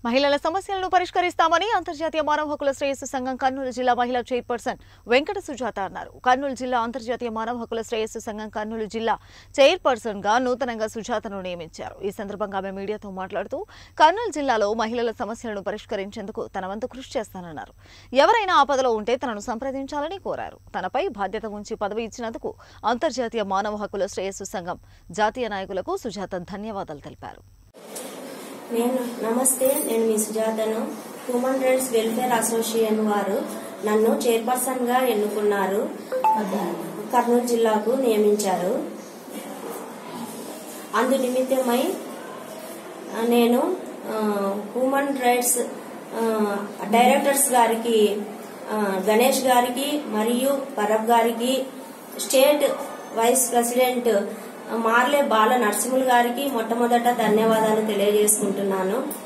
మహిళల సమస్యలను పరిష్కరిస్తామని అంతర్జాతీయ మానవ హక్కుల శ్రేయస్సు సంఘం కర్నూలు జిల్లా మహిళా చైర్పర్సన్ వెంకట సుజాత అన్నారు కర్నూలు జిల్లా అంతర్జాతీయ మానవ హక్కుల శ్రేయస్సు సంఘం కర్నూలు జిల్లా చైర్పర్సన్ గా నూతనంగా సుజాతను నియమించారు ఈ సందర్భంగా ఆమె మీడియాతో మాట్లాడుతూ కర్నూలు జిల్లాలో మహిళల సమస్యలను పరిష్కరించేందుకు తన వంతు కృషి చేస్తానన్నారు ఎవరైనా ఆపదలో ఉంటే తనను సంప్రదించాలని కోరారు తనపై బాధ్యత ఉంచి పదవి ఇచ్చినందుకు అంతర్జాతీయ మానవ హక్కుల శ్రేయస్సు సంఘం జాతీయ నాయకులకు సుజాత ధన్యవాదాలు తెలిపారు నేను నమస్తే నేను మీ సుజాతను హ్యూమన్ రైట్స్ వెల్ఫేర్ అసోసియేషన్ వారు నన్ను చైర్పర్సన్ గా ఎన్నుకున్నారు కర్నూలు జిల్లాకు నియమించారు అందు నిమిత్తమై ఆ, నేను ఆ, హ్యూమన్ రైట్స్ ఆ, డైరెక్టర్స్ గారికి ఆ, గణేష్ గారికి మరియు పరబ్ గారికి state vice president Marle Bala Narasimhulu గారికి మొట్టమొదట ధన్యవాదాలు తెలియజేసుకుంటున్నాను